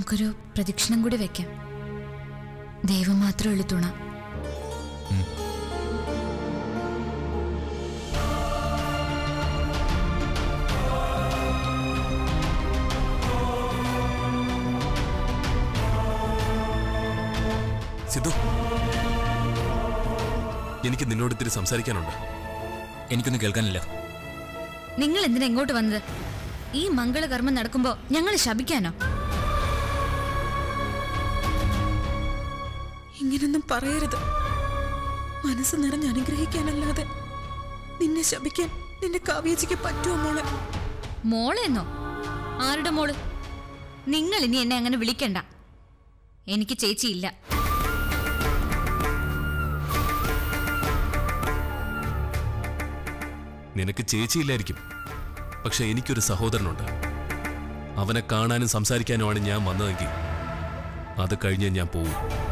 നമുക്കൊരു പ്രദക്ഷിണം കൂടി വെക്കാം ദൈവം മാത്രമേ ഉള്ളൂ തുണ സിദ്ധു എനിക്ക് നിന്നോട് ഇത്തിരി സംസാരിക്കാനുണ്ട് എനിക്കൊന്നും കേൾക്കാനില്ല നിങ്ങൾ എന്തിനാ ഇങ്ങോട്ട് വന്നത് ഈ മംഗളകർമ്മം നടക്കുമ്പോ ഞങ്ങൾ ശപിക്കാനോ ഇങ്ങനൊന്നും പറയരുത് മനസ്സ് നിറഞ്ഞ് അനുഗ്രഹിക്കാനല്ലാതെ നിന്നെ ശപിക്കാൻ നിന്റെ കാവ്യജിക്ക് പറ്റുമോ മോളെ മോളെന്നോ ആരുടെ മോള് നിങ്ങൾ ഇനി എന്നെ അങ്ങനെ വിളിക്കണ്ട എനിക്ക് ചേച്ചിയില്ല നിനക്ക് ചേച്ചിയില്ലായിരിക്കും പക്ഷെ എനിക്കൊരു സഹോദരനുണ്ട് അവനെ കാണാനും സംസാരിക്കാനുമാണ് ഞാൻ വന്നതെങ്കിൽ അത് കഴിഞ്ഞ് ഞാൻ പോവും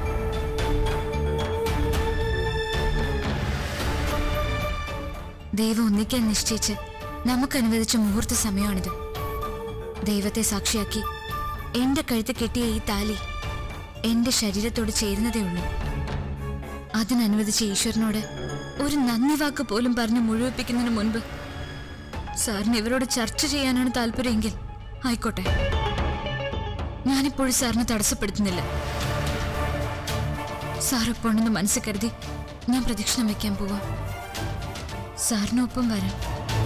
ദൈവം ഒന്നിക്കാൻ നിശ്ചയിച്ച് നമുക്ക് അനുവദിച്ച മുഹൂർത്ത സമയമാണിത് ദൈവത്തെ സാക്ഷിയാക്കി എന്റെ കഴുത്ത് കെട്ടിയ ഈ താലി എന്റെ ശരീരത്തോട് ചേരുന്നതേ ഉള്ളൂ അതിനനുവദിച്ച ഈശ്വരനോട് ഒരു നന്ദി വാക്ക് പോലും പറഞ്ഞ് മുഴുവിപ്പിക്കുന്നതിന് മുൻപ് സാറിന് ഇവരോട് ചർച്ച ചെയ്യാനാണ് താല്പര്യമെങ്കിൽ ആയിക്കോട്ടെ ഞാനിപ്പോഴും സാറിനെ തടസ്സപ്പെടുത്തുന്നില്ല സാർ ഇപ്പോൾ ഉണ്ടെന്ന് മനസ്സിൽ കരുതി ഞാൻ പ്രദക്ഷിണം വെക്കാൻ പോവാം സാറിനൊപ്പം വരാം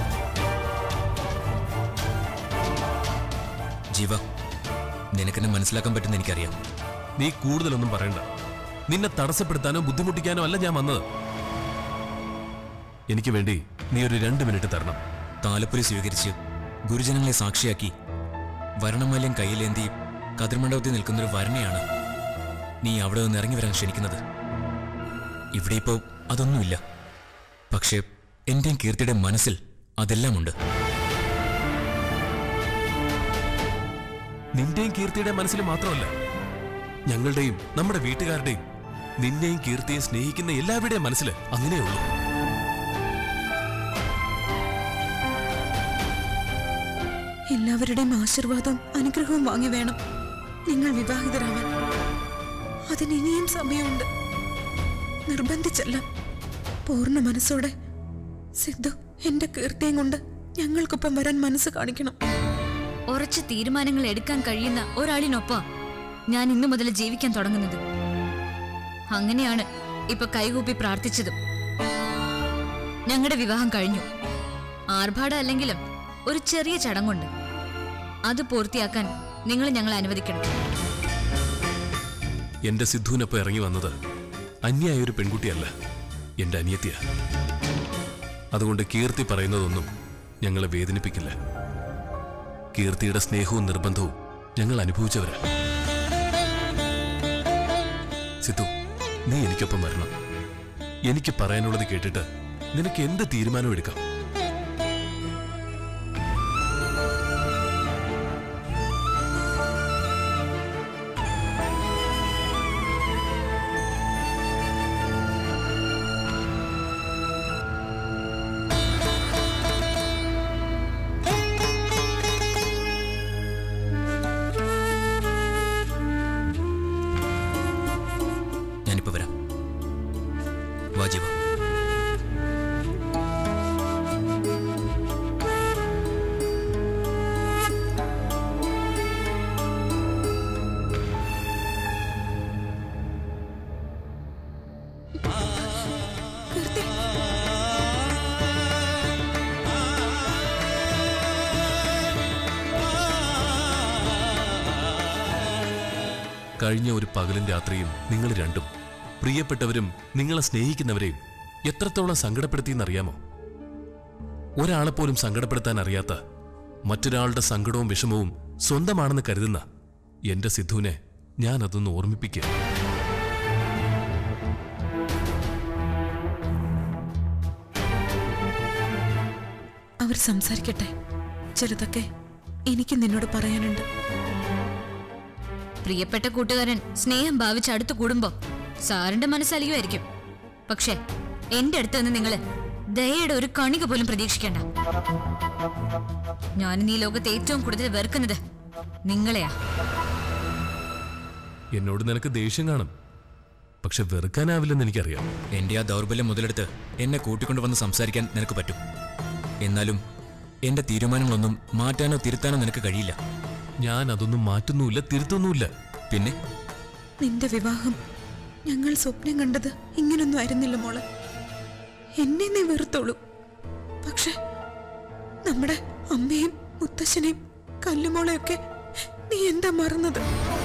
ജീവ നിനക്കെന്നെ മനസ്സിലാക്കാൻ പറ്റുന്ന എനിക്കറിയാം നീ കൂടുതലൊന്നും പറയണ്ട നിന്നെ തടസ്സപ്പെടുത്താനോ ബുദ്ധിമുട്ടിക്കാനോ അല്ല ഞാൻ വന്നത് എനിക്ക് വേണ്ടി നീ ഒരു രണ്ട് മിനിറ്റ് തരണം താലപ്പൊലി സ്വീകരിച്ച് ഗുരുജനങ്ങളെ സാക്ഷിയാക്കി വരണമാല്യം കയ്യിലേന്തി കതിർമണ്ഡപത്തിൽ നിൽക്കുന്നൊരു വരണയാണ് നീ അവിടെ നിന്ന് ഇറങ്ങി വരാൻ ക്ഷണിക്കുന്നത് ഇവിടെ ഇപ്പോൾ അതൊന്നുമില്ല പക്ഷേ എന്റെയും കീർത്തിയുടെ മനസ്സിൽ അതെല്ലാമുണ്ട് നിന്റെയും കീർത്തിയുടെ മനസ്സിൽ മാത്രമല്ല ഞങ്ങളുടെയും നമ്മുടെ വീട്ടുകാരുടെയും നിന്നെയും കീർത്തിയും സ്നേഹിക്കുന്ന എല്ലാവരുടെയും മനസ്സിൽ അങ്ങനെയുള്ളൂ എല്ലാവരുടെയും ആശീർവാദവും അനുഗ്രഹവും വാങ്ങി വേണം നിങ്ങൾ വിവാഹിതരാവാൻ അതിന് ഇനിയും സമയമുണ്ട് നിർബന്ധിച്ചല്ല പൂർണ്ണ മനസ്സോടെ സിദ്ധു എന്റെ കീർത്തിയും കൊണ്ട് ഞങ്ങൾക്കൊപ്പം വരാൻ മനസ്സ് കാണിക്കണം ഉറച്ച തീരുമാനങ്ങൾ എടുക്കാൻ കഴിയുന്ന ഒരാളിനൊപ്പം ഞാൻ ഇന്നു മുതൽ ജീവിക്കാൻ തുടങ്ങുന്നത് അങ്ങനെയാണ് ഇപ്പൊ കൈകൂപ്പി പ്രാർത്ഥിച്ചതും ഞങ്ങളുടെ വിവാഹം കഴിഞ്ഞു ആർഭാടം അല്ലെങ്കിലും ഒരു ചെറിയ ചടങ്ങുണ്ട് അത് പൂർത്തിയാക്കാൻ നിങ്ങൾ ഞങ്ങളെ അനുവദിക്കണം എന്റെ സിദ്ധുവിനൊപ്പം ഇറങ്ങി വന്നത് അന്യായ ഒരു പെൺകുട്ടിയല്ല എന്റെ അനിയത്തിയ അതുകൊണ്ട് കീർത്തി പറയുന്നതൊന്നും ഞങ്ങളെ വേദനിപ്പിക്കില്ല കീർത്തിയുടെ സ്നേഹവും നിർബന്ധവും ഞങ്ങൾ അനുഭവിച്ചവരാ സിദ്ധു നീ എനിക്കൊപ്പം വരണം എനിക്ക് പറയാനുള്ളത് കേട്ടിട്ട് നിനക്ക് എന്ത് തീരുമാനം എടുക്കാം ഞാനിപ്പോ വരാം വാ ജീവ കീർത്തി കഴിഞ്ഞ ഒരു പകലും രാത്രിയും നിങ്ങൾ രണ്ടും പ്രിയപ്പെട്ടവരും നിങ്ങളെ സ്നേഹിക്കുന്നവരെയും എത്രത്തോളം സങ്കടപ്പെടുത്തിയെന്നറിയാമോ ഒരാളെ പോലും സങ്കടപ്പെടുത്താൻ അറിയാത്ത മറ്റൊരാളുടെ സങ്കടവും വിഷമവും സ്വന്തമാണെന്ന് കരുതുന്ന എന്റെ സിദ്ധുവിനെ ഞാൻ അതൊന്ന് ഓർമ്മിപ്പിക്കുക അവർ സംസാരിക്കട്ടെ ചിലതൊക്കെ എനിക്ക് നിന്നോട് പറയാനുണ്ട് പ്രിയപ്പെട്ട കൂട്ടുകാരൻ സ്നേഹം ഭാവിച്ച് അടുത്ത് കൂടുമ്പോ സാറിന്റെ മനസ്സലിയുമായിരിക്കും പക്ഷെ എന്റെ അടുത്ത് നിന്ന് നിങ്ങള് ദയയുടെ ഒരു കണിക പോലും പ്രതീക്ഷിക്കേണ്ട ഞാൻ ഈ ലോകത്ത് ഏറ്റവും കൂടുതൽ വെറുക്കുന്നത് നിങ്ങളെയാ എന്നോട് നിനക്ക് ദേഷ്യം കാണും പക്ഷെ വെറുക്കാനാവില്ലെന്ന് എനിക്കറിയാം എന്റെ ആ ദൗർബല്യം മുതലെടുത്ത് എന്നെ കൂട്ടിക്കൊണ്ടുവന്ന് സംസാരിക്കാൻ നിനക്ക് പറ്റും എന്നാലും എന്റെ തീരുമാനങ്ങളൊന്നും മാറ്റാനോ തിരുത്താനോ നിനക്ക് കഴിയില്ല ഞാൻ അതൊന്നും മാറ്റുന്നുമില്ല തിരുത്തൊന്നുമില്ല പിന്നെ നിന്റെ വിവാഹം ഞങ്ങൾ സ്വപ്നം കണ്ടത് ഇങ്ങനൊന്നും ആയിരുന്നില്ല മോളെ എന്നെ നീ വെറുത്തോളൂ പക്ഷെ നമ്മുടെ അമ്മയും മുത്തശ്ശനെയും കല്ലുമോളെയൊക്കെ നീ എന്താ മറന്നത്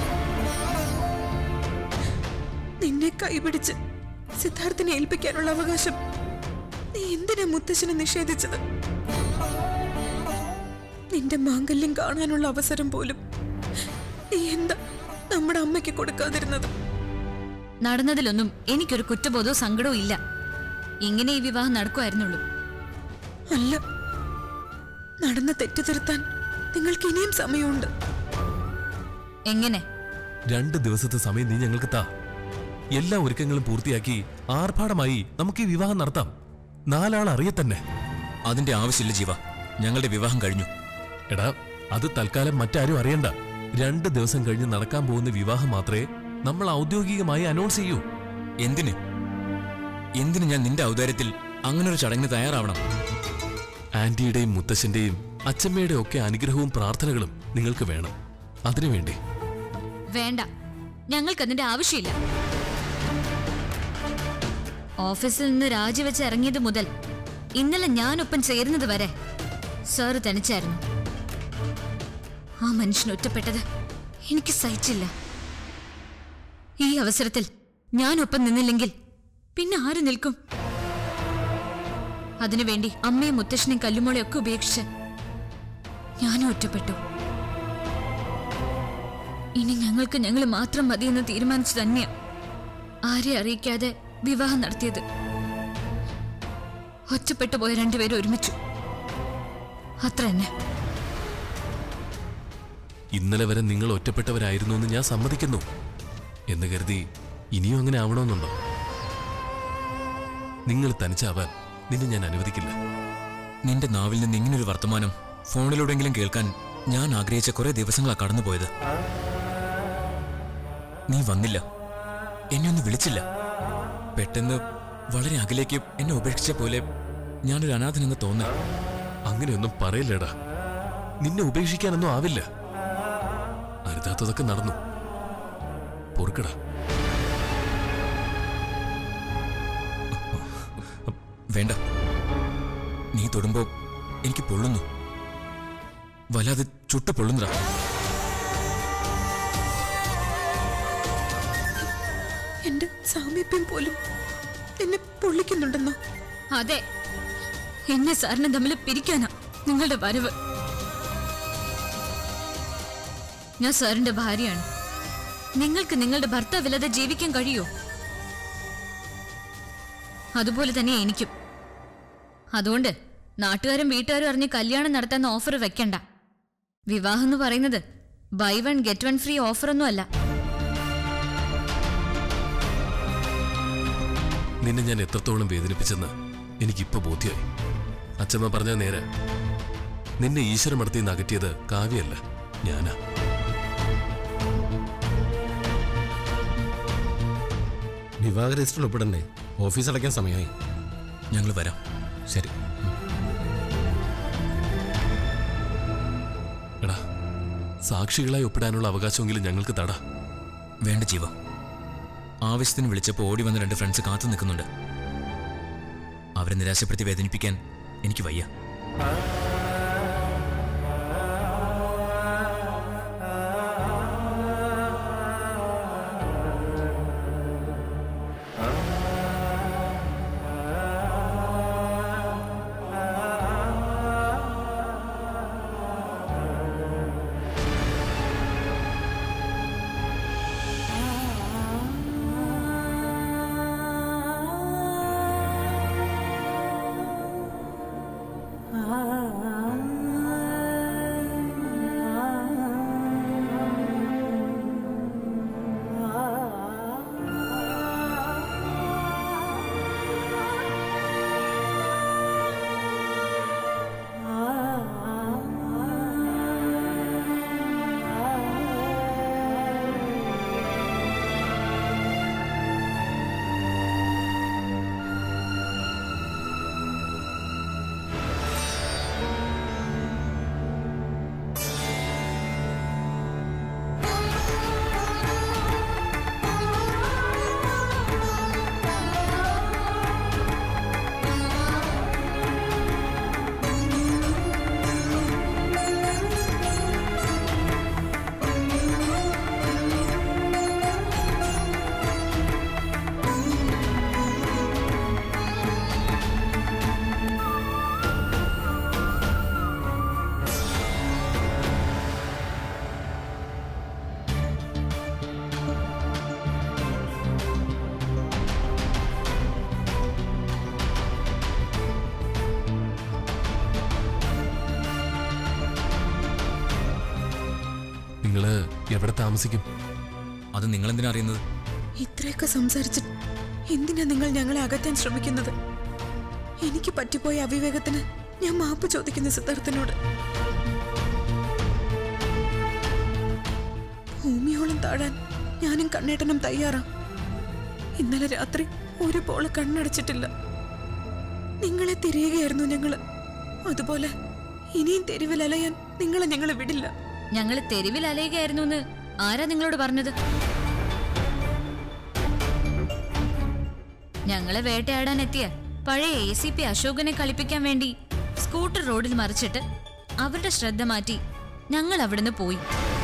നിന്നെ കൈപിടിച്ച് സിദ്ധാർത്ഥിനെ ഏൽപ്പിക്കാനുള്ള അവകാശം നീ എന്തിനാ മുത്തശ്ശനെ നിഷേധിച്ചത് നിന്റെ മാംഗല്യം കാണാനുള്ള അവസരം പോലും നീ എന്താ നമ്മുടെ അമ്മയ്ക്ക് കൊടുക്കാതിരുന്നത് നടന്നതിലൊന്നും എനിക്കൊരു കുറ്റബോധവും സങ്കടവും ഇല്ല ഇങ്ങനെ ഈ വിവാഹം നടക്കുമായിരുന്നുള്ളൂ അല്ല നടന്ന തെറ്റ് തിരുത്താൻ നിങ്ങൾക്ക് ഇനിയും സമയമുണ്ട് എങ്ങനെ രണ്ട് ദിവസത്തെ സമയം നീ ഞങ്ങൾക്ക് താ എല്ലാ ഒരുക്കങ്ങളും പൂർത്തിയാക്കി ആർഭാടമായി നമുക്ക് ഈ വിവാഹം നടത്താം നാലാൾ അറിയ തന്നെ അതിന്റെ ആവശ്യമില്ല ജീവ ഞങ്ങളുടെ വിവാഹം കഴിഞ്ഞു എടാ അത് തൽക്കാലം മറ്റാരും അറിയണ്ട രണ്ട് ദിവസം കഴിഞ്ഞ് നടക്കാൻ പോകുന്ന വിവാഹം മാത്രമേ നമ്മൾ ഔദ്യോഗികമായി അനൗൺസ് ചെയ്യൂ എന്തിന് എന്തിന് ഞാൻ നിന്റെ ഔദാര്യത്തിൽ അങ്ങനൊരു ചടങ്ങിന് തയ്യാറാവണം ആന്റിയുടെയും മുത്തശ്ശന്റെയും അച്ഛമ്മയുടെയും ഒക്കെ അനുഗ്രഹവും പ്രാർത്ഥനകളും നിങ്ങൾക്ക് വേണം അതിനുവേണ്ടി വേണ്ട ഞങ്ങൾക്കതിന്റെ ആവശ്യമില്ല ഓഫീസിൽ നിന്ന് രാജിവെച്ച് ഇറങ്ങിയത് മുതൽ ഇന്നലെ ഞാനൊപ്പം ചേരുന്നത് വരെ സാറ് തനിച്ചായിരുന്നു ആ മനുഷ്യൻ ഒറ്റപ്പെട്ടത് എനിക്ക് സഹിച്ചില്ല ഈ അവസരത്തിൽ ഞാനൊപ്പം നിന്നില്ലെങ്കിൽ പിന്നെ ആര് നിൽക്കും അതിനുവേണ്ടി അമ്മയും മുത്തശ്ശനെയും കല്ലുമോളെയും ഒക്കെ ഉപേക്ഷിച്ച് ഞാനും ഒറ്റപ്പെട്ടു ഇനി ഞങ്ങൾക്ക് ഞങ്ങൾ മാത്രം മതിയെന്ന് തീരുമാനിച്ചു തന്നെയാ ആരെ അറിയിക്കാതെ വിവാഹം നടത്തിയത് ഒറ്റപ്പെട്ടു പോയ രണ്ടുപേരും ഒരുമിച്ചു അത്ര തന്നെ ഇന്നലെ വരെ നിങ്ങൾ ഒറ്റപ്പെട്ടവരായിരുന്നു എന്ന് ഞാൻ സമ്മതിക്കുന്നു എന്ന് കരുതി ഇനിയും അങ്ങനെ ആവണമെന്നുണ്ടോ നിങ്ങൾ തനിച്ചാവാൻ നിന്നെ ഞാൻ അനുവദിക്കില്ല നിന്റെ നാവിൽ നിന്ന് ഇങ്ങനൊരു വർത്തമാനം ഫോണിലൂടെങ്കിലും കേൾക്കാൻ ഞാൻ ആഗ്രഹിച്ച കുറെ ദിവസങ്ങളാ കടന്നുപോയത് നീ വന്നില്ല എന്നെ ഒന്ന് വിളിച്ചില്ല പെട്ടെന്ന് വളരെ അകലേക്ക് എന്നെ ഉപേക്ഷിച്ച പോലെ ഞാനൊരു അനാഥനെന്ന് തോന്നൽ അങ്ങനെയൊന്നും പറയില്ലടാ നിന്നെ ഉപേക്ഷിക്കാനൊന്നും ആവില്ല അരുതാത്തതൊക്കെ നടന്നു പൊറുക്കടാ വേണ്ട നീ തൊടുമ്പോ എനിക്ക് പൊള്ളുന്നു വല്ലാതെ ചുട്ടു പൊള്ളുന്നതാ എന്റെ സാമീപ്യം പോലും എന്നെ പൊള്ളിക്കുന്നുണ്ടെന്നോ അതെ എന്നെ സാറിനെ തമ്മിൽ പിരിക്കാനാ നിങ്ങളുടെ വരവ് ഞാൻ സാറിന്റെ ഭാര്യയാണ് നിങ്ങൾക്ക് നിങ്ങളുടെ ഭർത്താവില്ലാതെ ജീവിക്കാൻ കഴിയോ അതുപോലെ തന്നെ എനിക്കും അതുകൊണ്ട് നാട്ടുകാരും വീട്ടുകാരും അറിഞ്ഞ് കല്യാണം നടത്താൻ ഓഫർ വെക്കണ്ട വിവാഹം എന്ന് പറയുന്നത് buy one get one free ഓഫറൊന്നും അല്ല നിന്നെ ഞാൻ എത്രത്തോളം വേദനിപ്പിച്ചെന്ന് എനിക്കിപ്പോ ബോധ്യമായി അച്ഛമ്മ പറഞ്ഞ നേരെ നിന്നെ ഈശ്വരമടത്തിൽ നിന്ന് അകറ്റിയത് കാവ്യല്ല ഞാനാ വിവാഹ രജിസ്റ്ററിൽ ഒപ്പിടണ്ടേ ഓഫീസ് അടയ്ക്കാൻ സമയമായി ഞങ്ങൾ വരാം ശരി എടാ സാക്ഷികളായി ഒപ്പിടാനുള്ള അവകാശമെങ്കിലും ഞങ്ങൾക്ക് തടാ വേണ്ട ജീവ ആവശ്യത്തിന് വിളിച്ചപ്പോൾ ഓടി വന്ന രണ്ട് ഫ്രണ്ട്സ് കാത്തു നിൽക്കുന്നുണ്ട് അവരെ നിരാശപ്പെടുത്തി വേദനിപ്പിക്കാൻ എനിക്ക് വയ്യ ആ നിങ്ങള് എവിടെ താമസിക്കും അത് നിങ്ങളെന്തിനാ അറിയുന്നത് ഇത്രയൊക്കെ സംസാരിച്ചിട്ട് എന്തിനാ നിങ്ങൾ ഞങ്ങളെ അകറ്റാൻ ശ്രമിക്കുന്നത് എനിക്ക് പറ്റിപ്പോയ അവിവേകത്തിന് ഞാൻ മാപ്പ് ചോദിക്കുന്നു സിദ്ധാർത്ഥനോട് ഭൂമിയോളം താഴാൻ ഞാനും കണ്ണേട്ടനും തയ്യാറാ ഇന്നലെ രാത്രി ഒരു പോള് കണ്ണടച്ചിട്ടില്ല നിങ്ങളെ തിരിയുകയായിരുന്നു ഞങ്ങള് അതുപോലെ ഇനിയും തെരുവിൽ അലയാൻ നിങ്ങളെ ഞങ്ങളെ വിടില്ല ഞങ്ങൾ തെരുവിൽ അലയുകയായിരുന്നു എന്ന് ആരാ നിങ്ങളോട് പറഞ്ഞത് ഞങ്ങളെ വേട്ടയാടാൻ എത്തിയ പഴയ എ സി പി അശോകനെ കളിപ്പിക്കാൻ വേണ്ടി സ്കൂട്ടർ റോഡിൽ മറിച്ചിട്ട് അവരുടെ ശ്രദ്ധ മാറ്റി ഞങ്ങൾ അവിടുന്ന് പോയി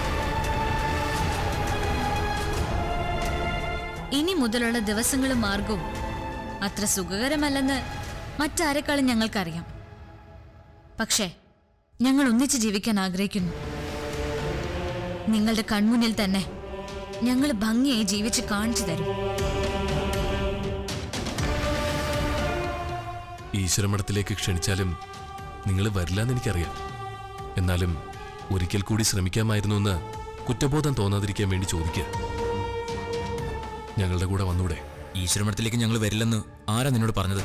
ഇനി മുതലുള്ള ദിവസങ്ങളും മാർഗവും അത്ര സുഖകരമല്ലെന്ന് മറ്റാരെക്കാളും ഞങ്ങൾക്കറിയാം പക്ഷേ ഞങ്ങൾ ഒന്നിച്ച് ജീവിക്കാൻ ആഗ്രഹിക്കുന്നു നിങ്ങളുടെ കൺമുന്നിൽ തന്നെ ഞങ്ങൾ ഭംഗിയായി ജീവിച്ച് കാണിച്ചു തരും ഈശ്വരമഠത്തിലേക്ക് ക്ഷണിച്ചാലും നിങ്ങൾ വരില്ലെന്ന് എനിക്കറിയാം എന്നാലും ഒരിക്കൽ കൂടി ശ്രമിക്കാമായിരുന്നു എന്ന് കുറ്റബോധം തോന്നാതിരിക്കാൻ വേണ്ടി ചോദിക്കുക ഞങ്ങളുടെ കൂടെ വന്നൂടെ ഈശ്വരമഠത്തിലേക്ക് ഞങ്ങൾ വരില്ലെന്ന് ആരാ നിന്നോട് പറഞ്ഞത്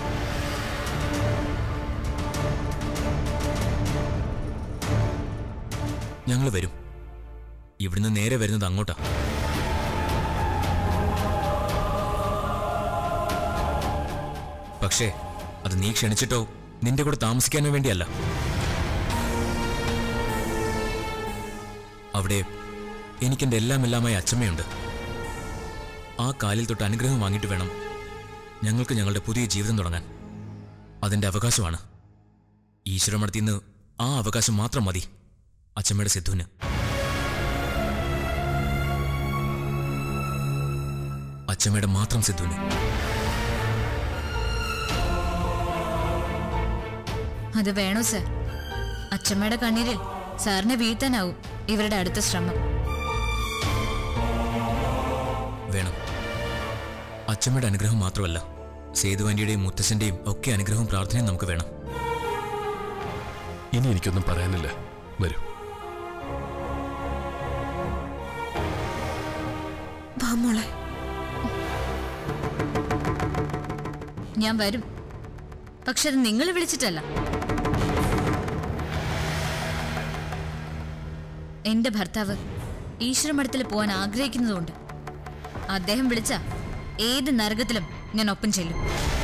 ഞങ്ങൾ വരും ഇവിടുന്ന് നേരെ വരുന്നത് അങ്ങോട്ടാ പക്ഷേ അത് നീ ക്ഷണിച്ചിട്ടോ നിന്റെ കൂടെ താമസിക്കാനോ വേണ്ടിയല്ല അവിടെ എനിക്കെന്റെ എല്ലാം എല്ലാമായി അച്ചമ്മയുണ്ട് ആ കാലിൽ തൊട്ട് അനുഗ്രഹം വാങ്ങിയിട്ട് വേണം ഞങ്ങൾക്ക് ഞങ്ങളുടെ പുതിയ ജീവിതം തുടങ്ങാൻ അതിന്റെ അവകാശമാണ് ഈശ്വരമടത്തിൽ നിന്ന് ആ അവകാശം മാത്രം മതി അച്ചമ്മയുടെ സിദ്ധുവിന് അച്ചമ്മയുടെ മാത്രം സിദ്ധുവിന് അത് വേണോ സർ അച്ഛമ്മയുടെ കണ്ണീരിൽ സാറിനെ വീഴ്ത്താനാവും ഇവരുടെ അടുത്ത ശ്രമം വേണം അച്ചമ്മയുടെ അനുഗ്രഹം മാത്രമല്ല സേതുവാന്റിയുടെയും മുത്തശ്ശന്റെയും ഒക്കെ അനുഗ്രഹവും പ്രാർത്ഥനയും നമുക്ക് വേണം ഇനി എനിക്കൊന്നും പറയാനില്ല വരൂ വാ മോളെ ഞാൻ വരും പക്ഷെ അത് നിങ്ങൾ വിളിച്ചിട്ടല്ല എന്റെ ഭർത്താവ് ഈശ്വരമഠത്തിൽ പോകാൻ ആഗ്രഹിക്കുന്നതുകൊണ്ട് അദ്ദേഹം വിളിച്ച ഏത് നരകത്തിലും ഞാൻ ഒപ്പം ചെല്ലും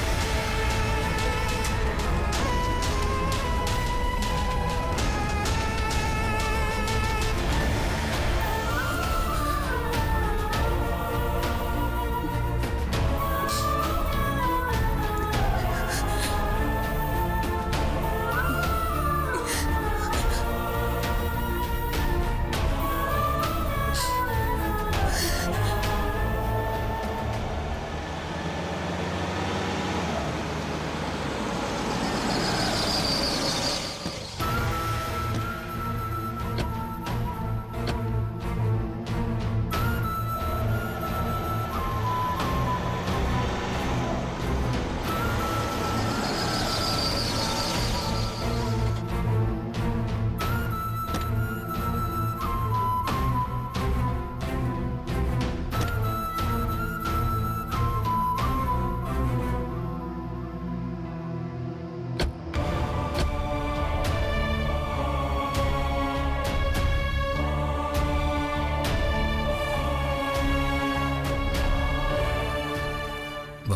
വാ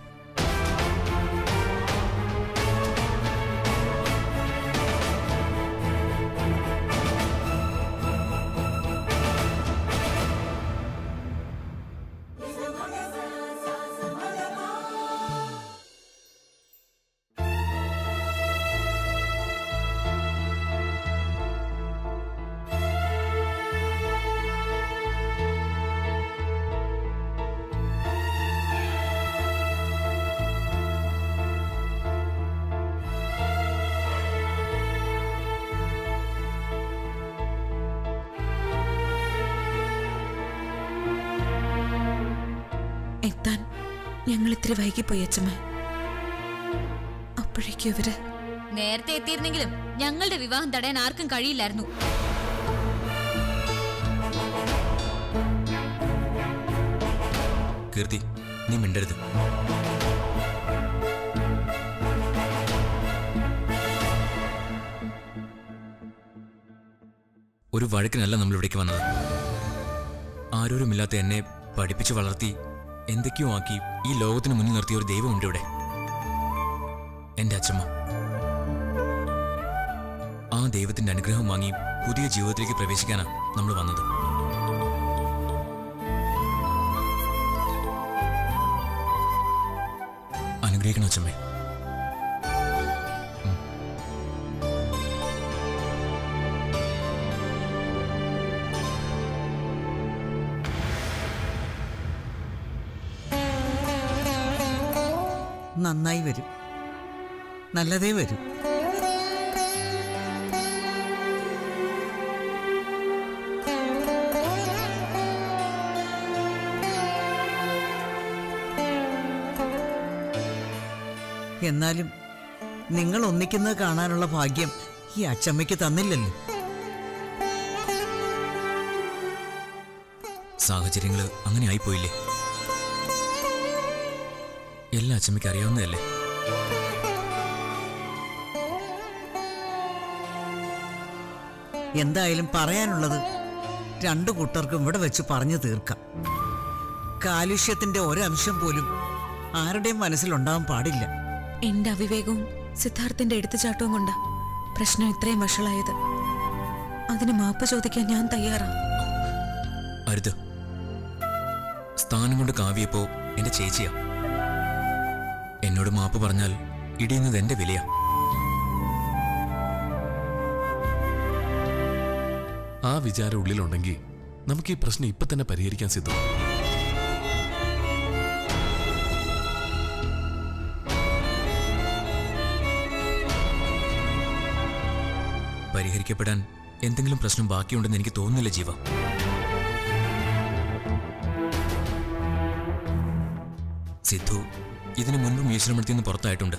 എത്താൻ ഞങ്ങൾ ഇത്തിരി വൈകിപ്പോയി അച്ഛമ്മ അപ്പോഴേക്കും ഇവര് നേരത്തെ എത്തിയിരുന്നെങ്കിലും ഞങ്ങളുടെ വിവാഹം തടയാൻ ആർക്കും കഴിയില്ലായിരുന്നു കീർത്തി നീ മിണ്ടരുത് ഒരു വഴക്കിനല്ല നമ്മൾ ഇവിടേക്ക് വന്നത് ആരോരുമില്ലാത്ത എന്നെ പഠിപ്പിച്ചു വളർത്തി എന്തൊക്കെയോ ആക്കി ഈ ലോകത്തിന് മുന്നിൽ നിർത്തിയ ഒരു ദൈവമുണ്ട് ഇവിടെ എന്റെ അച്ഛമ്മ ആ ദൈവത്തിന്റെ അനുഗ്രഹം വാങ്ങി പുതിയ ജീവിതത്തിലേക്ക് പ്രവേശിക്കാനാണ് നമ്മൾ വന്നത് അനുഗ്രഹിക്കണം അച്ഛമ്മേ നന്നായി വരും നല്ലതേ വരും എന്നാലും നിങ്ങൾ ഒന്നിക്കുന്നത് കാണാനുള്ള ഭാഗ്യം ഈ അച്ചമ്മയ്ക്ക് തന്നില്ലല്ലോ സാഹചര്യങ്ങൾ അങ്ങനെ ആയിപ്പോയില്ലേ എല്ലാ അച്ഛമ്മയ്ക്ക് അറിയാവുന്നതല്ലേ എന്തായാലും പറയാനുള്ളത് രണ്ടു കൂട്ടർക്കും ഇവിടെ വെച്ച് പറഞ്ഞു തീർക്കാം കാലുഷ്യത്തിന്റെ ഒരംശം പോലും ആരുടെയും മനസ്സിലുണ്ടാവാൻ പാടില്ല എന്റെ അവിവേകവും സിദ്ധാർത്ഥന്റെ എടുത്തുചാട്ടവും കൊണ്ടാ പ്രശ്നം ഇത്രയും വഷളായത് അതിന് മാപ്പ് ചോദിക്കാൻ ഞാൻ തയ്യാറാ അരുത് സ്ഥാനം കൊണ്ട് കാവ്യപ്പോ എന്റെ ചേച്ചിയാ എന്നോട് മാപ്പ് പറഞ്ഞാൽ ഇടിയുന്നത് എന്റെ വിലയാ ആ വിചാരം ഉള്ളിലുണ്ടെങ്കിൽ നമുക്ക് ഈ പ്രശ്നം ഇപ്പൊ തന്നെ പരിഹരിക്കാൻ സിദ്ധു പരിഹരിക്കപ്പെടാൻ എന്തെങ്കിലും പ്രശ്നം ബാക്കിയുണ്ടെന്ന് എനിക്ക് തോന്നുന്നില്ല ജീവ സിദ്ധു ഇതിനു മുൻപും ഈശ്വരമടത്തിൽ നിന്ന് പുറത്തായിട്ടുണ്ട്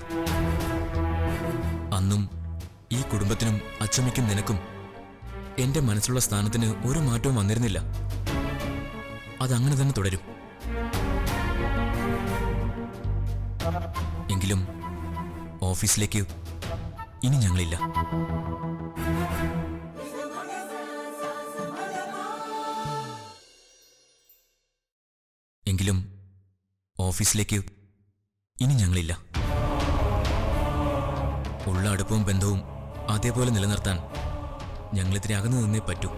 അന്നും ഈ കുടുംബത്തിനും അച്ചമ്മയ്ക്കും നിനക്കും എന്റെ മനസ്സിലുള്ള സ്ഥാനത്തിന് ഒരു മാറ്റവും വന്നിരുന്നില്ല അതങ്ങനെ തന്നെ തുടരും എങ്കിലും ഓഫീസിലേക്ക് ഇനി ഞങ്ങളില്ല എങ്കിലും ഓഫീസിലേക്ക് ഇനി ഞങ്ങളില്ല ഉള്ള അടുപ്പവും ബന്ധവും അതേപോലെ നിലനിർത്താൻ ഞങ്ങളിത്തിരി അകന്നു നിന്നേ പറ്റൂ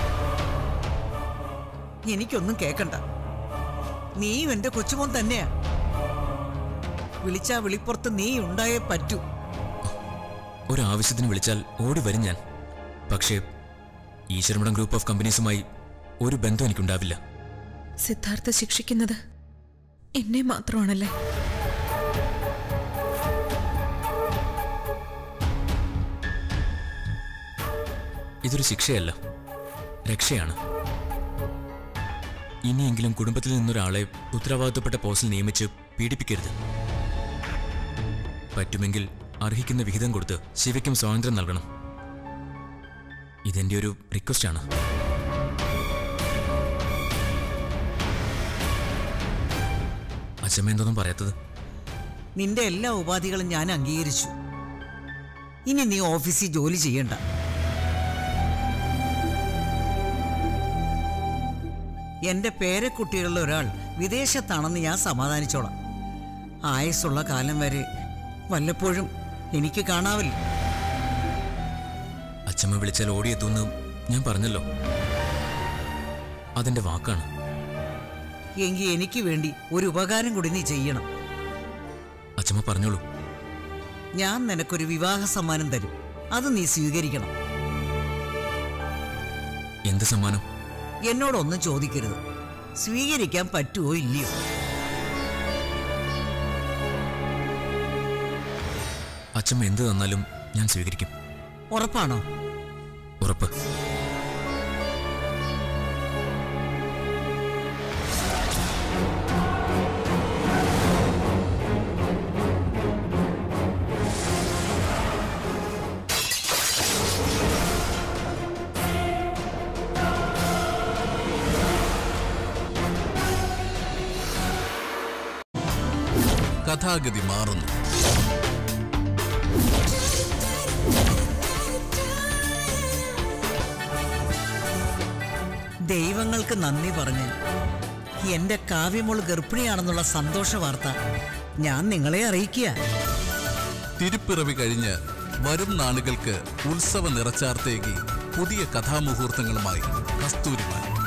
എനിക്കൊന്നും കേക്കണ്ട നീയും എന്റെ കൊച്ചുമോൻ തന്നെയാ വിളിച്ചാ വിളിപ്പുറത്ത് നീ ഉണ്ടായേ പറ്റൂ ഒരാവശ്യത്തിന് വിളിച്ചാൽ ഓടി വരും ഞാൻ പക്ഷേ ഈശ്വരമഠം ഗ്രൂപ്പ് ഓഫ് കമ്പനീസുമായി ഒരു ബന്ധം എനിക്കുണ്ടാവില്ല സിദ്ധാർത്ഥ ശിക്ഷിക്കുന്നത് എന്നെ മാത്രമാണല്ലേ ഇതൊരു ശിക്ഷയല്ല രക്ഷയാണ് ഇനിയെങ്കിലും കുടുംബത്തിൽ നിന്നൊരാളെ ഉത്തരവാദിത്തപ്പെട്ട പോസ്റ്റിൽ നിയമിച്ച് പീഡിപ്പിക്കരുത് പറ്റുമെങ്കിൽ അർഹിക്കുന്ന വിഹിതം കൊടുത്ത് ശിവയ്ക്കും സ്വാതന്ത്ര്യം നൽകണം ഇതെന്റെ ഒരു റിക്വസ്റ്റാണ് അച്ഛമ്മ എന്തോന്നും പറയാത്തത് നിന്റെ എല്ലാ ഉപാധികളും ഞാൻ അംഗീകരിച്ചു ഇനി നീ ഓഫീസിൽ ജോലി ചെയ്യണ്ട എന്റെ പേരക്കുട്ടികളിൽ ഒരാൾ വിദേശത്താണെന്ന് ഞാൻ സമാധാനിച്ചോളാം ആയുസ്സുള്ള കാലം വരെ വല്ലപ്പോഴും എനിക്ക് കാണാവില്ല അച്ഛമ്മ വിളിച്ചാൽ ഓടിയെത്തുമെന്ന് ഞാൻ പറഞ്ഞല്ലോ അതെന്റെ വാക്കാണ് എങ്കിൽ എനിക്ക് വേണ്ടി ഒരു ഉപകാരം കൂടി നീ ചെയ്യണം അച്ഛമ്മ പറഞ്ഞോളൂ ഞാൻ നിനക്കൊരു വിവാഹ സമ്മാനം തരും അത് നീ സ്വീകരിക്കണം എന്ത് സമ്മാനം എന്നോടൊന്നും ചോദിക്കരുത് സ്വീകരിക്കാൻ പറ്റുമോ ഇല്ലയോ അച്ഛമ്മ എന്ത് തന്നാലും ഞാൻ സ്വീകരിക്കും ഉറപ്പാണോ ഉറപ്പ് കഥാഗതി മാറുന്നു ദൈവങ്ങൾക്ക് നന്ദി പറഞ്ഞ് എന്റെ കാവ്യമോൾ ഗർഭിണിയാണെന്നുള്ള സന്തോഷ വാർത്ത ഞാൻ നിങ്ങളെ അറിയിക്കുക തിരുപ്പിറവി കഴിഞ്ഞ് വരും നാളുകൾക്ക് ഉത്സവ നിറച്ചാർത്തേക്ക് പുതിയ കഥാമുഹൂർത്തങ്ങളുമായി കസ്തൂരിമാൻ